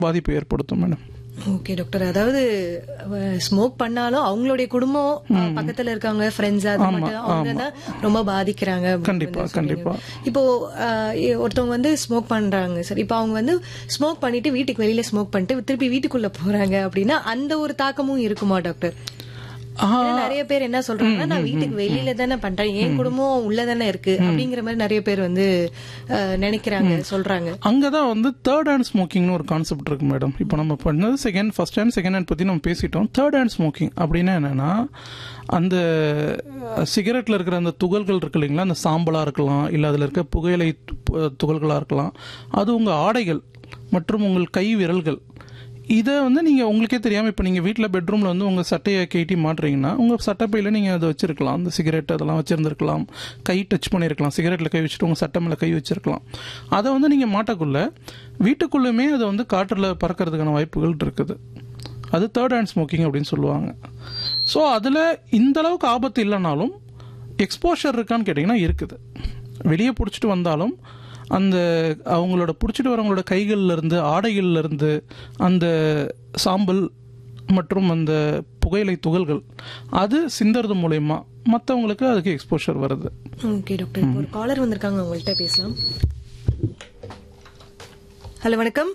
பாதிப்பு ஏற்படுத்தும் madam okay doctor அதாவது ஸ்மோக் பண்ணாலும் அவங்களுடைய குடும்பம் அஹ், பக்கத்துல இருக்காங்க ஃப்ரெண்ட்ஸ் அது மட்டும் அவங்க தான் ரொம்ப பாதிக்கிறாங்க அப்படின்னு கண்டிப்பா, வந்து சொல்றீங்க. கண்டிப்பா. இப்போ அஹ், இ- ஒருத்தவங்க வந்து ஸ்மோக் பண்றாங்க சார் இப்போ அவங்க வந்து ஸ்மோக் பண்ணிட்டு வீட்டுக்கு வெளியில ஸ்மோக் பண்ணிட்டு திருப்பி வீட்டுக்குள்ள போறாங்க அப்படின்னா அந்த ஒரு தாக்கமும் இருக்குமா டாக்டர் ஏன்னா நிறைய பேர் என்ன சொல்றாங்கன்னா நான் வீட்டுக்கு வெளியில தானே பண்றேன் என் குடும்பம் உள்ள தானே இருக்கு அப்படிங்கிற மாதிரி நிறைய பேர் வந்து அஹ், நினைக்கிறாங்க சொல்றாங்க அங்கதான் வந்து தேர்ட் ஹேண்ட் ஸ்மோக்கிங்னு ஒரு கான்செப்ட் இருக்கு மேடம் இப்போ நம்ம பண்ணது second first hand second hand பத்தி நம்ம பேசிட்டோம் தேர்ட் ஹேண்ட் ஸ்மோக்கிங் அப்படின்னா என்னன்னா அந்த சிகரெட்ல இருக்கிற அந்த துகள்கள் இருக்கு இல்லைங்களா அந்த சாம்பலா இருக்கலாம் இல்ல அதுல இருக்க புகையிலை து- துகள்களா இருக்கலாம் அது உங்க ஆடைகள் மற்றும் உங்கள் கை விரல்கள் இதை வந்து நீங்கள் உங்களுக்கே தெரியாமல் இப்போ நீங்கள் வீட்டில் பெட்ரூமில் வந்து உங்கள் சட்டையை கேட்டி மாட்டுறீங்கன்னா உங்கள் சட்டைப்பையில் நீங்கள் அதை வச்சிருக்கலாம் அந்த சிகரெட் அதெல்லாம் வச்சுருந்துருக்கலாம் கை டச் பண்ணியிருக்கலாம் சிகரெட்டில் கை வச்சுட்டு உங்கள் சட்டை மேலே கை வச்சிருக்கலாம் அதை வந்து நீங்கள் மாட்டக்குள்ள வீட்டுக்குள்ளேயுமே அதை வந்து காற்றில் பறக்கிறதுக்கான வாய்ப்புகள் இருக்குது அது தேர்ட் ஹேண்ட் ஸ்மோக்கிங் அப்படின்னு சொல்லுவாங்க ஸோ அதில் இந்த அளவுக்கு ஆபத்து இல்லைனாலும் எக்ஸ்போஷர் இருக்கான்னு கேட்டிங்கன்னா இருக்குது வெளியே பிடிச்சிட்டு வந்தாலும் அந்த அவங்களோட பிடிச்சிட்டு வரவங்களோட கைகள்ல இருந்து ஆடைகள்ல இருந்து அந்த சாம்பல் மற்றும் அந்த புகையிலை துகள்கள் அது சிந்தறது மூலயமா மற்றவங்களுக்கு அதுக்கு எக்ஸ்போஷர் வருது ஓகே டாக்டர் இப்போ ஒரு காலர் வந்திருக்காங்க உங்கள்கிட்ட பேசலாம் ஹலோ வணக்கம்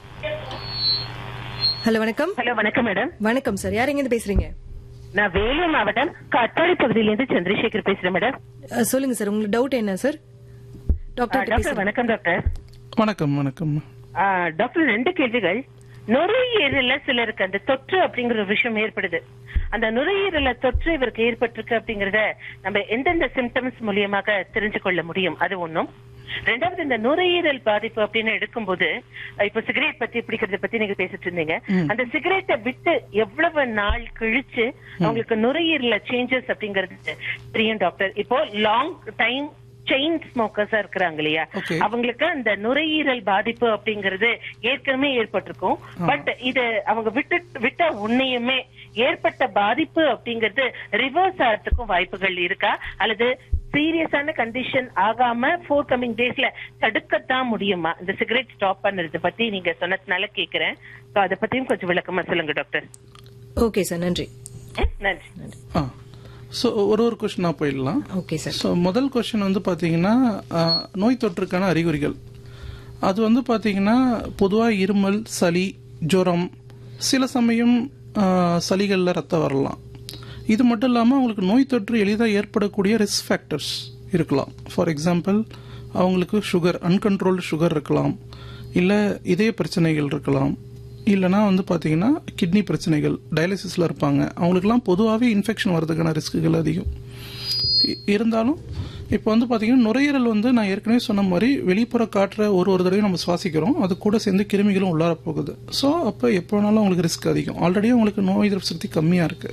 ஹலோ வணக்கம் ஹலோ வணக்கம் மேடம் வணக்கம் சார் யார் எங்க பேசுறீங்க நான் வேலூர் மாவட்டம் காட்பாடி பகுதியிலிருந்து சந்திரசேகர் பேசுறேன் மேடம் அஹ், சொல்லுங்க சார் உங்களுக்கு டவுட் என்ன சார் ஆ, டாக்டர் டாக்டர் வணக்கம் டாக்டர் வணக்கம் வணக்கம் ஆ, டாக்டர் ரெண்டு கேள்விகள் நுரையீரல்ல சிலருக்கு அந்த தொற்று அப்படிங்கிற ஒரு விஷயம் ஏற்படுது அந்த நுரையீரல்ல தொற்று இவருக்கு ஏற்பட்டிருக்கு அப்படிங்கறத நம்ம எந்தெந்த சிம்டம்ஸ் மூலியமாக தெரிஞ்சு கொள்ள முடியும் அது ஒண்ணும் ரெண்டாவது இந்த நுரையீரல் பாதிப்பு அப்படின்னு எடுக்கும்போது இப்ப சிகரெட் பத்தி பிடிக்கிறத பத்தி நீங்க பேசிட்டு இருந்தீங்க அந்த சிகரெட்டை விட்டு எவ்வளவு நாள் கழிச்சு அவங்களுக்கு நுரையீரல சேஞ்சஸ் அப்படிங்கிறது தெரியும் டாக்டர் இப்போ லாங் டைம் செயின் ஸ்மோக்கர்ஸா இருக்கிறாங்க இல்லையா Okay. அவங்களுக்கு அந்த நுரையீரல் பாதிப்பு அப்படிங்கிறது ஏற்கனவே ஏற்பட்டிருக்கும் பட் இது அவங்க விட்டு விட்ட உன்னையுமே ஏற்பட்ட பாதிப்பு அப்படிங்கிறது ரிவர்ஸ் ஆகிறதுக்கும் வாய்ப்புகள் இருக்கா அல்லது சீரியஸான கண்டிஷன் ஆகாம ஃபோர் கமிங் டேஸ்ல தடுக்கத்தான் முடியுமா இந்த சிகரெட் ஸ்டாப் பண்றது பத்தி நீங்க சொன்னதுனால கேக்குறேன் So அதை பத்தியும் கொஞ்சம் விளக்கமா சொல்லுங்க டாக்டர் ஓகே சார் நன்றி ம், நன்றி ஆ ஸோ ஒரு ஒரு கொஷினாக போயிடலாம் ஓகே சார் ஸோ முதல் கொஷின் வந்து பார்த்தீங்கன்னா ஆஹ், நோய் தொற்றுக்கான அறிகுறிகள் அது வந்து பார்த்தீங்கன்னா பொதுவாக இருமல் சளி ஜுரம் சில சமயம் ஆஹ், சளிகளில் ரத்தம் வரலாம் இது மட்டும் இல்லாமல் அவங்களுக்கு நோய் தொற்று எளிதாக ஏற்படக்கூடிய ரிஸ்க் ஃபேக்டர்ஸ் இருக்கலாம் ஃபார் எக்ஸாம்பிள் அவங்களுக்கு சுகர் அன்கண்ட்ரோல்டு சுகர் இருக்கலாம் இல்லை இதய பிரச்சனைகள் இருக்கலாம் இல்லைனா வந்து பார்த்தீங்கன்னா கிட்னி பிரச்சனைகள் டயாலிசிஸில் இருப்பாங்க அவங்களுக்குலாம் பொதுவாகவே இன்ஃபெக்ஷன் வர்றதுக்கான ரிஸ்க்குகள் அதிகம் இ- இருந்தாலும் இப்போ வந்து பார்த்தீங்கன்னா நுரையீரல் வந்து நான் ஏற்கனவே சொன்ன மாதிரி வெளிப்புற காற்றை ஒரு ஒரு தடவையும் நம்ம சுவாசிக்கிறோம் அது கூட சேர்ந்து கிருமிகளும் உள்ளார போகுது ஸோ அப்போ எப்போ வேணாலும் அவங்களுக்கு ரிஸ்க் அதிகம் ஆல்ரெடி அவங்களுக்கு நோய் எதிர்ப்பு சக்தி கம்மியாக இருக்கு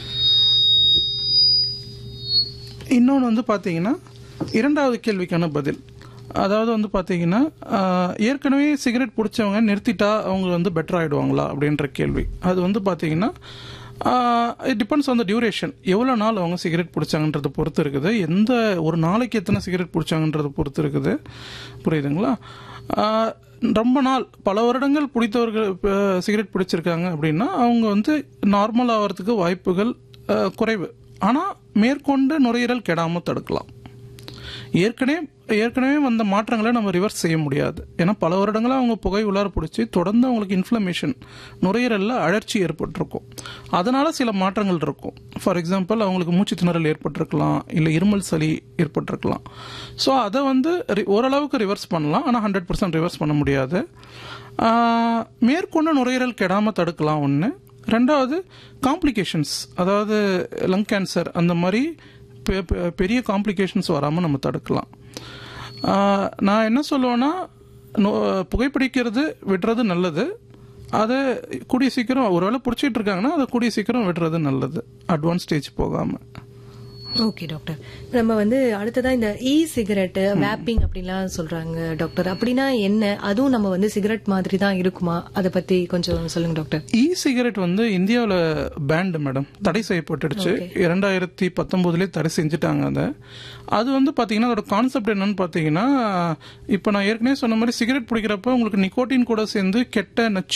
இன்னொன்று வந்து பார்த்தீங்கன்னா இரண்டாவது கேள்விக்கான பதில் அதாவது வந்து பார்த்தீங்கன்னா ஆஹ், ஏற்கனவே சிகரெட் பிடிச்சவங்க நிறுத்திட்டா அவங்க வந்து பெட்டர் ஆகிடுவாங்களா அப்படின்ற கேள்வி அது வந்து பார்த்தீங்கன்னா it depends on the duration எவ்வளோ நாள் அவங்க சிகரெட் பிடிச்சாங்கன்றதை பொறுத்து இருக்குது எந்த ஒரு நாளைக்கு எத்தனை சிகரெட் பிடிச்சாங்கன்றதை பொறுத்து இருக்குது புரியுதுங்களா ஆஹ், ரொம்ப நாள் பல வருடங்கள் பிடித்தவர்கள் இப்ப சிகரெட் பிடிச்சிருக்காங்க அப்படின்னா அவங்க வந்து நார்மல் ஆகிறதுக்கு வாய்ப்புகள் ஆஹ், குறைவு ஆனால் மேற்கொண்டு நுரையீரல் கெடாமல் தடுக்கலாம் ஏற்கனவே ஏற்கனவே வந்த மாற்றங்களை நம்ம ரிவர்ஸ் செய்ய முடியாது ஏன்னா பல வருடங்களா அவங்க புகை உள்ளார பிடிச்சி தொடர்ந்து அவங்களுக்கு இன்ஃப்ளமேஷன் நுரையீரலில் அழற்சி ஏற்பட்டிருக்கும் அதனால சில மாற்றங்கள் இருக்கும் ஃபார் எக்ஸாம்பிள் அவங்களுக்கு மூச்சு திணறல் ஏற்பட்டிருக்கலாம் இல்லை இருமல் சளி ஏற்பட்டிருக்கலாம் ஸோ அதை வந்து ரி- ஓரளவுக்கு ரிவர்ஸ் பண்ணலாம் ஆனால் ஹண்ட்ரட் பர்சன்ட் ரிவர்ஸ் பண்ண முடியாது ஆஹ், மேற்கொண்டு நுரையீரல் கெடாமல் தடுக்கலாம் ஒன்று ரெண்டாவது காம்ப்ளிகேஷன்ஸ் அதாவது லங் கேன்சர் அந்த மாதிரி பெ- பெ- பெரிய காம்ப்ளிகேஷன்ஸ் வராமல் நம்ம தடுக்கலாம் ஆஹ், நான் என்ன சொல்லுவேன்னா நோ- புகைப்பிடிக்கிறது விடுறது நல்லது அதை கூடிய சீக்கிரம் ஒருவேளை பிடிச்சிட்டு இருக்காங்கன்னா அதை கூடிய சீக்கிரம் விடுறது நல்லது அட்வான்ஸ் ஸ்டேஜ் போகாமல் ஓகே டாக்டர் நம்ம வந்து அடுத்ததா இந்த இ சிகரெட் வேப்பிங் அப்படிலாம் சொல்றாங்க டாக்டர் அப்படின்னா என்ன அதுவும் நம்ம வந்து சிகரெட் மாதிரி தான் இருக்குமா அதை பத்தி கொஞ்சம் சொல்லுங்க டாக்டர் இ சிகரெட் வந்து இந்தியாவில் பேண்ட் மேடம் தடை செய்யப்பட்டுடுச்சு இரண்டாயிரத்தி பத்தொன்பதுலேயே தடை செஞ்சுட்டாங்க அதை அது வந்து பார்த்தீங்கன்னா அதோட கான்செப்ட் என்னன்னு பார்த்தீங்கன்னா இப்போ நான் ஏற்கனவே சொன்ன மாதிரி சிகரெட் பிடிக்கிறப்ப உங்களுக்கு நிக்கோட்டின் கூட சேர்ந்து கெட்ட நச்சு